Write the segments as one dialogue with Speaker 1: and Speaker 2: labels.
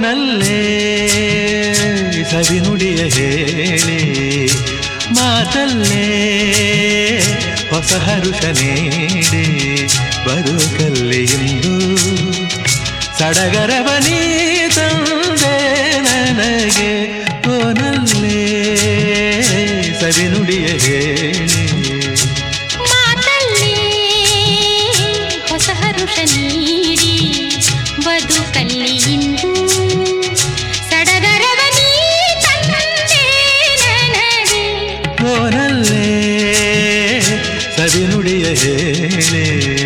Speaker 1: ಓನಲ್ಲೇ ಸವಿನುಡಿಯ ಹೇಳಿ ಮಾತಲ್ಲೇ ಹೊಸ ಹರುಷ ನೀಡಿ ಬದುಕಲ್ಲಿ ಇಂದು ಸಡಗರವನೀ ತಂದೆ ನನಗೆ ಓನಲ್ಲೇ ಸವಿನುಡಿಯ ಹೇಳಿ
Speaker 2: ಮಾತಲ್ಲೇ ಹೊಸ ಹರುಷ ನೀಡಿ ಬದುಕಲ್ಲಿ ಇಂದು ಸಡಗರವ ನೀ ತಂದೆ ನನಗೆ
Speaker 1: ಓನಲ್ಲೇ ಸವಿನುಡಿಯ ಹೇಳಿ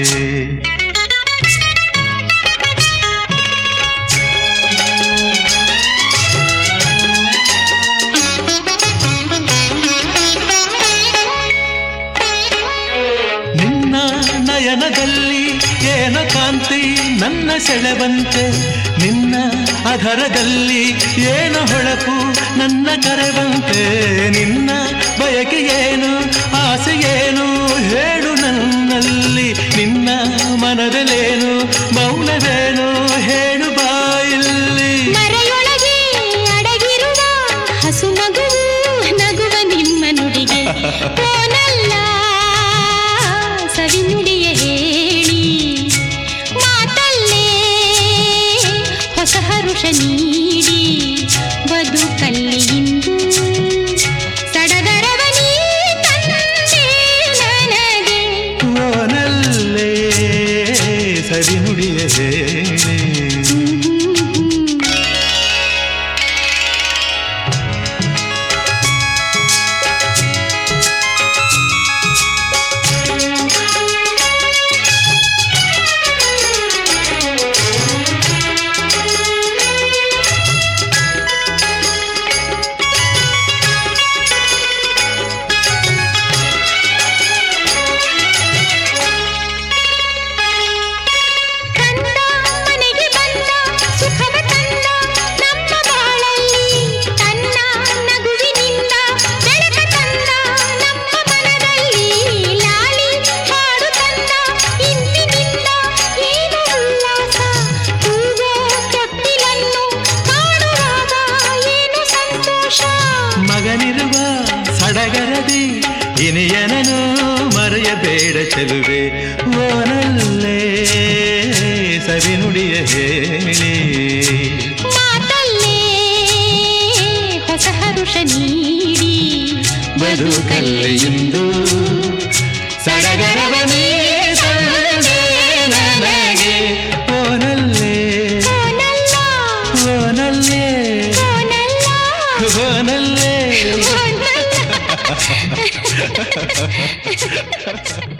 Speaker 1: ನಿನ್ನ ನಯನದಲ್ಲಿ ಏನ ಕಾಂತಿ ನನ್ನ ಸೆಳೆವಂತೆ ನಿನ್ನ ಅಧರದಲ್ಲಿ ಏನ ಹೊಳಪು ನನ್ನ ಕರೆವಂತೆ ನಿನ್ನ ಬಯಕೆ ಏನು ಆಸೆ ಏನು ಹೇಳು ನನ್ನಲ್ಲಿ ನಿನ್ನ ಮನದಲ್ಲೇನು ಮೌನವೇನು ಹೇಳು ಬಾಯಲ್ಲಿ
Speaker 2: ಮರೆಯೊಳಗೆ ಅಡಗಿರುವ ಹಸು ನಗುವು ನಗುವ ನಿಮ್ಮ ನುಡಿಗೆ ಓನಲ್ಲ ಸವಿನುಡಿಯ ಹೇಳಿ ಮಾತಲ್ಲೇ ಹೊಸ ಹರುಷ ನೀಡಿ ಬದುಕಲ್ಲಿ ಇಂದು ಸಡಗರವ ನೀ ತಂದೆ ನನಗೆ
Speaker 1: ಓನಲ್ಲೇ ಸವಿನುಡಿಯ ಹೇಳಿ
Speaker 2: ಕಂದ ಮನೆಗೆ ಬಂದ ಸುಖವ ತಂದ ನಮ್ಮ ಬಾಳಲ್ಲಿ ತನ್ನ ನಗುವಿನಿಂದ ಬೆಳಕ ತಂದ ನಮ್ಮ ಮನದಲ್ಲಿ ಲಾಲಿ ಹಾಡು ತಂದ ಇಂದಿನಿಂದ ಏನು ಉಲ್ಲಾಸ ಹೂವೋ ತೊಟ್ಟಿಲನ್ನು ಕಾಣುವಾಗ ಏನು ಸಂತೋಷ
Speaker 1: ಮಗನಿರುವ ಸಡಗರದಿ ಇನಿಯನನು ಮರೆಯಬೇಡ ಚೆಲುವೆ ಓನಲ್ಲೇ ಸವಿನುಡಿಯ ಹೇಳಿ
Speaker 2: ಮಾತಲ್ಲೇ ಹೊಸ ಹರುಷ ನೀಡಿ
Speaker 1: ಬದುಕಲ್ಲಿ ಇಂದು ಸಡಗರವನೇ ತಂದೆ ನನಗೆ ಓನಲ್ಲೇ
Speaker 2: ಓನಲ್ಲ
Speaker 1: ಓನಲ್ಲೇ
Speaker 2: ಓನಲ್ಲ
Speaker 1: ಓನಲ್ಲೇ
Speaker 2: ಓನಲ್ಲ